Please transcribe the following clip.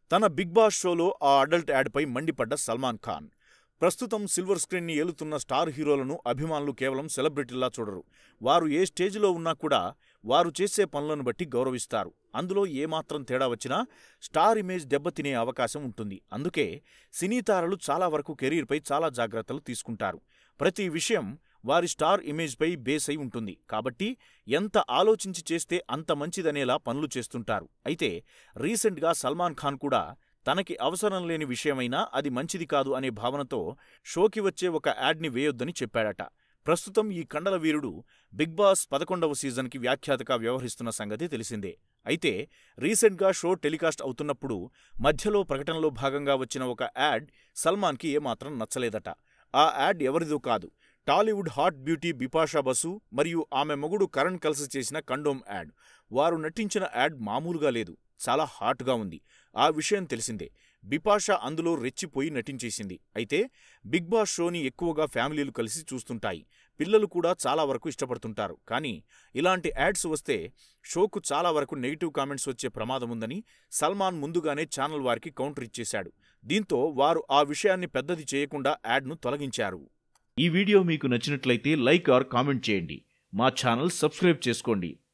తన big boss షోలో ఆ అడల్ట్ యాడ్పై మండిపడ్డ సల్మాన్ ఖాన్ ప్రస్తుతం సిల్వర్ స్క్రీన్ని ఏలుతున్న స్టార్ హీరోలను అభిమానులు కేవలం సెలబ్రిటీలా చూడరు వారు ఏ స్టేజ్లో ఉన్నా కూడా వారు చేసే పనులను బట్టి గౌరవిస్తారు అందులో ఏమాత్రం తేడా వచ్చినా స్టార్ ఇమేజ్ దెబ్బతినే అవకాశం ఉంటుంది అందుకే సినీ తారలు చాలా వరకు కెరీర్పై చాలా జాగ్రత్తలు తీసుకుంటారు ప్రతి విషయం వారి స్టార్ ఇమేజ్పై బేస్ అయి ఉంటుంది కాబట్టి ఎంత ఆలోచించి చేస్తే అంత మంచిదనేలా పనులు చేస్తుంటారు అయితే రీసెంట్గా సల్మాన్ ఖాన్ కూడా తనకి అవసరం లేని విషయమైనా అది మంచిది కాదు అనే భావనతో షోకి వచ్చే ఒక యాడ్ని వేయొద్దని చెప్పాడట ప్రస్తుతం ఈ కండల వీరుడు బిగ్ బాస్ పదకొండవ సీజన్కి వ్యాఖ్యాతగా వ్యవహరిస్తున్న సంగతి తెలిసిందే అయితే రీసెంట్గా షో టెలికాస్ట్ అవుతున్నప్పుడు మధ్యలో ప్రకటనలో భాగంగా వచ్చిన ఒక యాడ్ సల్మాన్కి ఏమాత్రం నచ్చలేదట ఆ యాడ్ ఎవరిదో కాదు Tollywood hot beauty Bipasha Basu మరియు ఆమె మొగుడు కరణ్ కలిసి చేసిన కండోమ్ యాడ్ వారు నటించిన యాడ్ మామూలుగా లేదు చాలా హాట్గా ఉంది ఆ విషయం తెలిసిందే బిపాషా అందులో రెచ్చిపోయి నటించేసింది అయితే బిగ్ బాస్ షోని ఎక్కువగా ఫ్యామిలీలు కలిసి చూస్తుంటాయి పిల్లలు కూడా చాలా వరకు ఇష్టపడుతుంటారు కానీ ఇలాంటి యాడ్స్ వస్తే షోకు చాలా వరకు నెగిటివ్ కామెంట్స్ వచ్చే ప్రమాదం ఉందని సల్మాన్ ముందుగానే ఛానల్ వారికి కౌంటర్ ఇచ్చేశాడు దీంతో వారు ఆ విషయాన్ని పెద్దది చేయకుండా యాడ్ను తొలగించారు ఈ వీడియో మీకు నచ్చినట్లయితే లైక్ ఆర్ కామెంట్ చేయండి మా ఛానల్ సబ్స్క్రైబ్ చేసుకోండి